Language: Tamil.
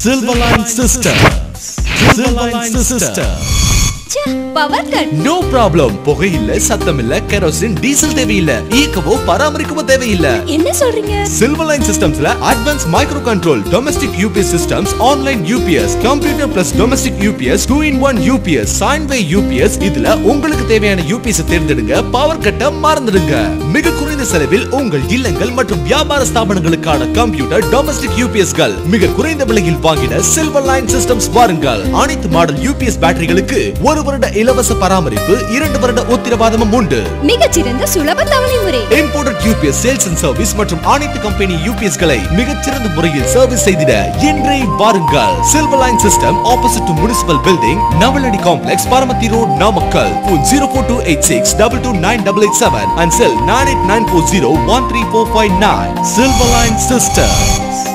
Silverline Systems. Silverline Systems. Power cut no problem புகையில்ல சத்தமில்ல கெரோசின் டீசல் தேவையில்ல இயக்கவோ பராமரிக்கவோ தேவையில்ல என்ன சொல்றீங்க சில்வர் லைன் சிஸ்டம்ஸ்ல advance micro control domestic UPS systems online UPS computer plus domestic UPS two in one UPS sine wave UPS இதுல உங்களுக்கு தேவையான யூபிஎஸ் தேர்ந்தெடுங்க பவர் கட்ட மறந்துடுங்க மிக குறைந்த செலவில் உங்கள் இல்லங்கள் மற்றும் வியாபார ஸ்தாபனங்களுக்கான கம்ப்யூட்டர் டொமஸ்டிக் யூபிஎஸ்கள் மிக குறைந்த விலையில் வாங்கிட சில்வர் லைன் சிஸ்டம்ஸ் வாருங்கள் அனைத்து மாடல் யூபிஎஸ் பேட்டரிகளுக்கு ஒரு வருட இலவச பராமரிப்பு இரண்டு வருட உத்தரவாதமும் உண்டு மிகச்சிறந்த சுலப தவணை முறை imported UPS sales and service மற்றும் அனைத்து கம்பெனி யூபிஎஸ் களை மிகச்சிறந்த முறையில் சர்வீஸ் செய்திட இன்றே வாருங்கள் silver line system opposite to municipal building Navaladi complex Paramathi road Namakkal phone zero four two eight six double two nine double eight seven and cell nine eight nine four zero one three four five nine silver line system